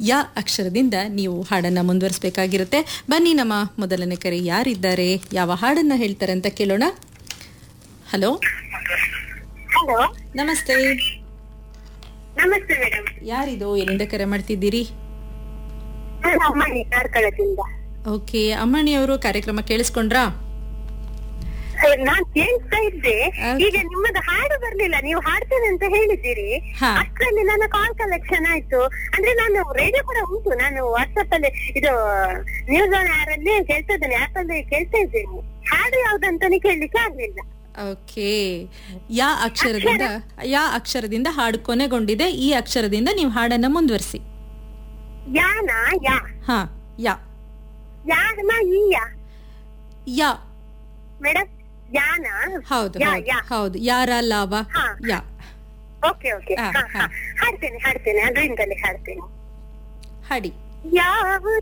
ಯಾ ಅಕ್ಷರದಿಂದ ನೀವು ಹಾಡನ್ನ ಮುಂದುವರಿಸಬೇಕಾಗಿರುತ್ತೆ ಬನ್ನಿ ನಮ್ಮ ಮೊದಲನೇ ಕರೆ ಯಾರಿದ್ದಾರೆ ಯಾವ ಹಾಡನ್ನ ಹೇಳ್ತಾರೆ ಅಂತ ಕೇಳೋಣ ಹಲೋ ಹಲೋ ನಮಸ್ತೆ ನಮಸ್ತೆ ಮೇಡಮ್ ಯಾರಿದು ಎಲ್ಲಿಂದ ಕರೆ ಮಾಡ್ತಿದ್ದೀರಿ ನಾನು ಅಮ್ಮನಿ ಕಾರ್ಕಳದಿಂದ ಓಕೆ ಅಮ್ಮಣಿ ಅವರು ಕಾರ್ಯಕ್ರಮ ಕೇಳಿಸ್ಕೊಂಡ್ರಾ ನಾನ್ ಕೇಳ್ತಾ ಇದ್ದೆ Okay. ಈಗ ನಿಮ್ಮದು ಹಾಡು ಬರ್ಲಿಲ್ಲ ನೀವು ಹಾಡ್ತೇನೆ ಅಂತ ಹೇಳಿದ್ದೀರಿ ಹಾ. ಅಷ್ಟರಲ್ಲಿ ನನ್ನ ಕಾಲ್ ಕಲೆಕ್ಷನ್ ಆಯ್ತು ಅಂದ್ರೆ ನಾನು ರೇಡಿಯೋ ಕೂಡ ಉಂಟು ನಾನು ವಾಟ್ಸ್ಆಪ್ ಅಲ್ಲಿ ಇದು ನ್ಯೂಸ್ ಆನ್ ಏರ್ ಅಲ್ಲಿ ಕೇಳ್ತಾ ಇದ್ದೇನೆ ಆಪ್ ಅಲ್ಲಿ ಕೇಳ್ತಾ ಇದ್ದೇನೆ ಹಾಡು ಯಾವ್ದಂತಾನೆ ಕೇಳಲಿಕ್ಕೆ ಆಗ್ಲಿಲ್ಲ ಓಕೆ ಯಾ ಅಕ್ಷರದಿಂದ ಯಾ ಅಕ್ಷರದಿಂದ ಹಾಡು ಕೊನೆಗೊಂಡಿದೆ ಈ ಅಕ್ಷರದಿಂದ ನೀವು ಹಾಡನ್ನ ಮುಂದುವರಿಸಿ ಯಾನ ಯಾ ಹಾ ಯಾ ಯಾನ ಈ ಯಾ ಯಾ ಮೇಡಮ್ ಯಾನ ಹೌದು ಯಾ, ಹೌದು ಯಾ. ಹೌದು ಯಾರ ಲಾಭ ಹಾ. ಯಾ ಓಕೆ ಓಕೆ ಹಾ, ಹಾ. ಹಾಡ್ತೇನೆ ಹಾಡ್ತೇನೆ ಅದರಿಂದಲೇ ಹಾಡ್ತೇನೆ ಹಾಡಿ ಯಾವ